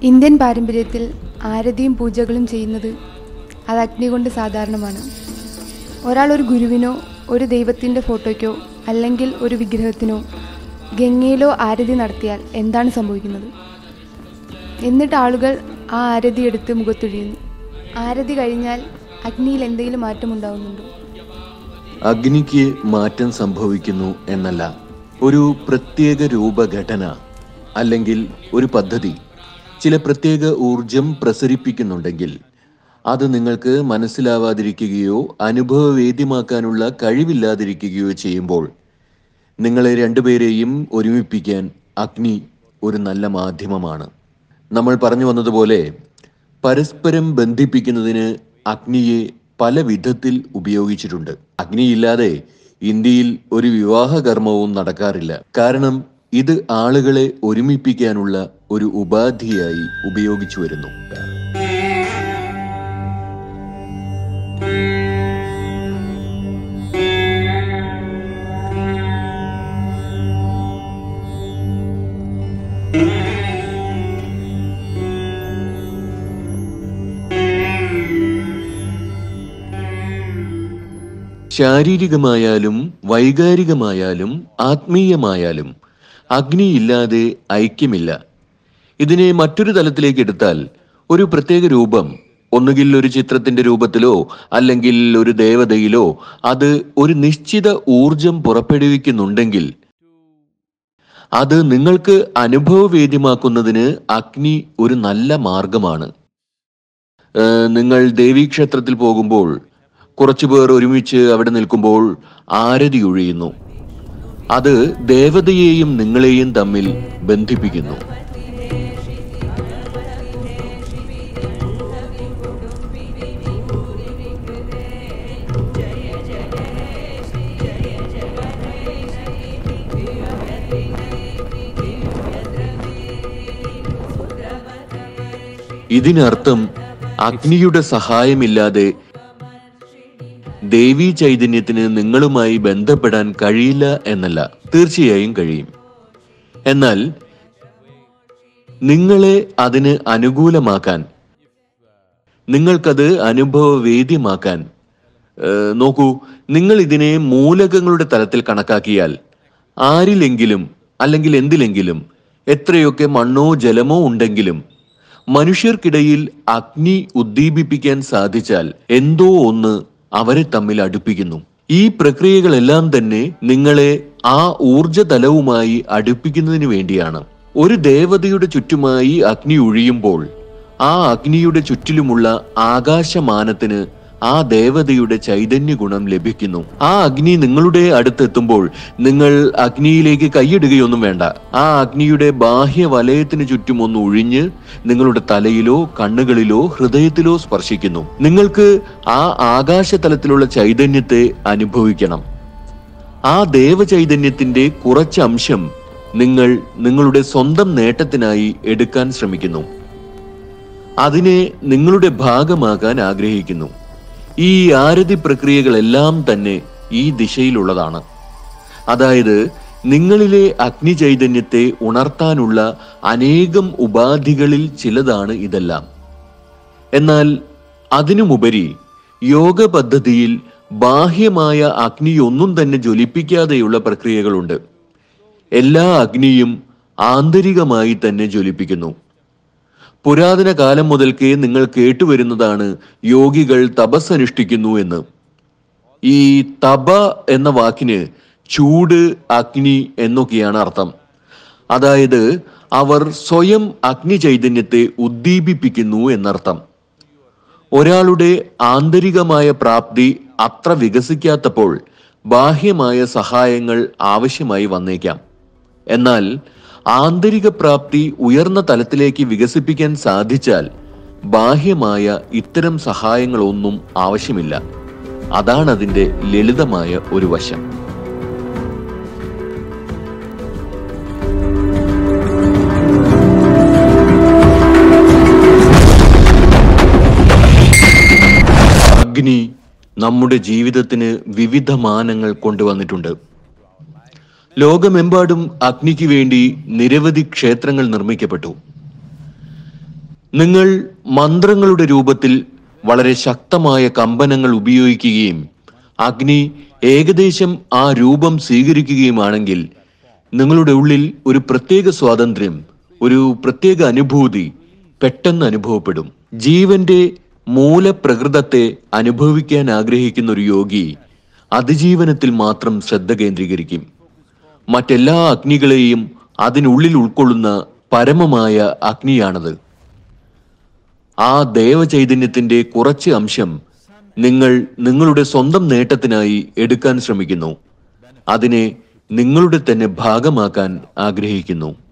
Indian പാരമ്പര്യത്തിൽ ആരതിയും പൂജകളും ചെയ്യുന്നത് അത് അഗ്നി കൊണ്ട് സാധാരണമാണ് ഒരാൾ ഒരു ഗുരുവിനോ ഒരു ദൈവത്തിൻ്റെ ഫോട്ടോയ്ക്കോ അല്ലെങ്കിൽ ഒരു വിഗ്രഹത്തിനോ ഗംഗയിലോ ആരതി നടത്തിയാൽ എന്താണ് സംഭവിക്കുന്നത് എന്നിട്ട് ആളുകൾ ആ ആരതി എടുത്ത് മുഖത്തൊഴിയുന്നു ആരതി കഴിഞ്ഞാൽ അഗ്നിയിൽ എന്തെങ്കിലും മാറ്റമുണ്ടാവുന്നുണ്ടോ അഗ്നിക്ക് മാറ്റം സംഭവിക്കുന്നു എന്നല്ല ഒരു പ്രത്യേക രൂപഘടന അല്ലെങ്കിൽ ഒരു പദ്ധതി ചില പ്രത്യേക ഊർജം പ്രസരിപ്പിക്കുന്നുണ്ടെങ്കിൽ അത് നിങ്ങൾക്ക് മനസ്സിലാവാതിരിക്കുകയോ അനുഭവവേദ്യമാക്കാനുള്ള കഴിവില്ലാതിരിക്കുകയോ ചെയ്യുമ്പോൾ നിങ്ങളെ രണ്ടുപേരെയും ഒരുമിപ്പിക്കാൻ അഗ്നി ഒരു നല്ല മാധ്യമമാണ് നമ്മൾ പറഞ്ഞു വന്നതുപോലെ പരസ്പരം ബന്ധിപ്പിക്കുന്നതിന് അഗ്നിയെ പല വിധത്തിൽ ഉപയോഗിച്ചിട്ടുണ്ട് അഗ്നിയില്ലാതെ ഇന്ത്യയിൽ ഒരു വിവാഹ കർമ്മവും നടക്കാറില്ല കാരണം ഇത് ആളുകളെ ഒരുമിപ്പിക്കാനുള്ള ഒരു ഉപാധിയായി ഉപയോഗിച്ചു വരുന്നു ശാരീരികമായാലും വൈകാരികമായാലും ആത്മീയമായാലും അഗ്നിയില്ലാതെ ഐക്യമില്ല ഇതിനെ മറ്റൊരു തലത്തിലേക്ക് എടുത്താൽ ഒരു പ്രത്യേക രൂപം ഒന്നുകിൽ ഒരു ചിത്രത്തിന്റെ രൂപത്തിലോ അല്ലെങ്കിൽ ഒരു ദേവതയിലോ അത് ഒരു നിശ്ചിത ഊർജം പുറപ്പെടുവിക്കുന്നുണ്ടെങ്കിൽ അത് നിങ്ങൾക്ക് അനുഭവവേദ്യമാക്കുന്നതിന് അഗ്നി ഒരു നല്ല മാർഗമാണ് ഏഹ് നിങ്ങൾ ദേവീക്ഷേത്രത്തിൽ പോകുമ്പോൾ കുറച്ചു പേർ ഒരുമിച്ച് അവിടെ നിൽക്കുമ്പോൾ ആരതി ഒഴിയുന്നു അത് ദേവതയെയും നിങ്ങളെയും തമ്മിൽ ബന്ധിപ്പിക്കുന്നു ഇതിനർത്ഥം അഗ്നിയുടെ സഹായമില്ലാതെ ദേവീ ചൈതന്യത്തിന് നിങ്ങളുമായി ബന്ധപ്പെടാൻ കഴിയില്ല എന്നല്ല തീർച്ചയായും കഴിയും എന്നാൽ നിങ്ങളെ അതിന് അനുകൂലമാക്കാൻ നിങ്ങൾക്കത് അനുഭവവേദ്യമാക്കാൻ ഏഹ്, നോക്കൂ നിങ്ങൾ ഇതിനെ മൂലകങ്ങളുടെ തലത്തിൽ കണക്കാക്കിയാൽ ആരിലെങ്കിലും അല്ലെങ്കിൽ എന്തിലെങ്കിലും എത്രയൊക്കെ മണ്ണോ ജലമോ ഉണ്ടെങ്കിലും മനുഷ്യർക്കിടയിൽ അഗ്നി ഉദ്ദീപിപ്പിക്കാൻ സാധിച്ചാൽ എന്തോ ഒന്ന് അവരെ തമ്മിൽ അടുപ്പിക്കുന്നു ഈ പ്രക്രിയകളെല്ലാം തന്നെ നിങ്ങളെ ആ ഊർജതലവുമായി അടുപ്പിക്കുന്നതിന് വേണ്ടിയാണ് ഒരു ദേവതയുടെ ചുറ്റുമായി അഗ്നി ഒഴിയുമ്പോൾ ആ അഗ്നിയുടെ ചുറ്റിലുമുള്ള ആകാശമാനത്തിന് ആ ദേവതയുടെ ചൈതന്യ ഗുണം ലഭിക്കുന്നു ആ അഗ്നി നിങ്ങളുടെ അടുത്തെത്തുമ്പോൾ നിങ്ങൾ അഗ്നിയിലേക്ക് കൈയിടുകയൊന്നും വേണ്ട ആ അഗ്നിയുടെ ബാഹ്യ വലയത്തിന് ചുറ്റും ഒന്ന് ഒഴിഞ്ഞ് നിങ്ങളുടെ തലയിലോ കണ്ണുകളിലോ ഹൃദയത്തിലോ സ്പർശിക്കുന്നു നിങ്ങൾക്ക് ആ ആകാശതലത്തിലുള്ള ചൈതന്യത്തെ അനുഭവിക്കണം ആ ദേവചൈതന്യത്തിന്റെ കുറച്ച് അംശം നിങ്ങൾ നിങ്ങളുടെ സ്വന്തം നേട്ടത്തിനായി എടുക്കാൻ ശ്രമിക്കുന്നു അതിനെ നിങ്ങളുടെ ഭാഗമാകാൻ ആഗ്രഹിക്കുന്നു ഈ ആരതി പ്രക്രിയകളെല്ലാം തന്നെ ഈ ദിശയിലുള്ളതാണ് അതായത് നിങ്ങളിലെ അഗ്നി ചൈതന്യത്തെ ഉണർത്താനുള്ള അനേകം ഉപാധികളിൽ ചിലതാണ് ഇതെല്ലാം എന്നാൽ അതിനുമുപരി യോഗ പദ്ധതിയിൽ ബാഹ്യമായ അഗ്നിയൊന്നും തന്നെ ജ്വലിപ്പിക്കാതെയുള്ള പ്രക്രിയകളുണ്ട് എല്ലാ അഗ്നിയും ആന്തരികമായി തന്നെ ജ്വലിപ്പിക്കുന്നു പുരാതന കാലം മുതൽക്കേ നിങ്ങൾ കേട്ടുവരുന്നതാണ് യോഗികൾ തപസ്സനുഷ്ഠിക്കുന്നു എന്ന് ഈ തപ എന്ന വാക്കിന് ചൂട് അഗ്നി എന്നൊക്കെയാണ് അർത്ഥം അതായത് അവർ സ്വയം അഗ്നി ചൈതന്യത്തെ ഉദ്ദീപിപ്പിക്കുന്നു എന്നർത്ഥം ഒരാളുടെ ആന്തരികമായ പ്രാപ്തി അത്ര വികസിക്കാത്തപ്പോൾ ബാഹ്യമായ സഹായങ്ങൾ ആവശ്യമായി വന്നേക്കാം എന്നാൽ ആന്തരിക പ്രാപ്തി ഉയർന്ന തലത്തിലേക്ക് വികസിപ്പിക്കാൻ സാധിച്ചാൽ ബാഹ്യമായ ഇത്തരം സഹായങ്ങളൊന്നും ആവശ്യമില്ല അതാണ് അതിന്റെ ലളിതമായ ഒരു വശം അഗ്നി നമ്മുടെ ജീവിതത്തിന് വിവിധ മാനങ്ങൾ കൊണ്ടുവന്നിട്ടുണ്ട് ലോകമെമ്പാടും അഗ്നിക്ക് വേണ്ടി നിരവധി ക്ഷേത്രങ്ങൾ നിർമ്മിക്കപ്പെട്ടു നിങ്ങൾ മന്ത്രങ്ങളുടെ രൂപത്തിൽ വളരെ ശക്തമായ കമ്പനങ്ങൾ ഉപയോഗിക്കുകയും അഗ്നി ഏകദേശം ആ രൂപം സ്വീകരിക്കുകയുമാണെങ്കിൽ നിങ്ങളുടെ ഉള്ളിൽ ഒരു പ്രത്യേക സ്വാതന്ത്ര്യം ഒരു പ്രത്യേക അനുഭൂതി പെട്ടെന്ന് അനുഭവപ്പെടും ജീവന്റെ മൂലപ്രകൃതത്തെ അനുഭവിക്കാൻ ആഗ്രഹിക്കുന്ന ഒരു യോഗി അതിജീവനത്തിൽ മാത്രം ശ്രദ്ധ കേന്ദ്രീകരിക്കും മറ്റെല്ലാ അഗ്നികളെയും അതിനുള്ളിൽ ഉൾക്കൊള്ളുന്ന പരമമായ അഗ്നിയാണത് ആ ദേവചൈതന്യത്തിന്റെ കുറച്ച് അംശം നിങ്ങൾ നിങ്ങളുടെ സ്വന്തം നേട്ടത്തിനായി എടുക്കാൻ ശ്രമിക്കുന്നു അതിനെ നിങ്ങളുടെ തന്നെ ഭാഗമാക്കാൻ ആഗ്രഹിക്കുന്നു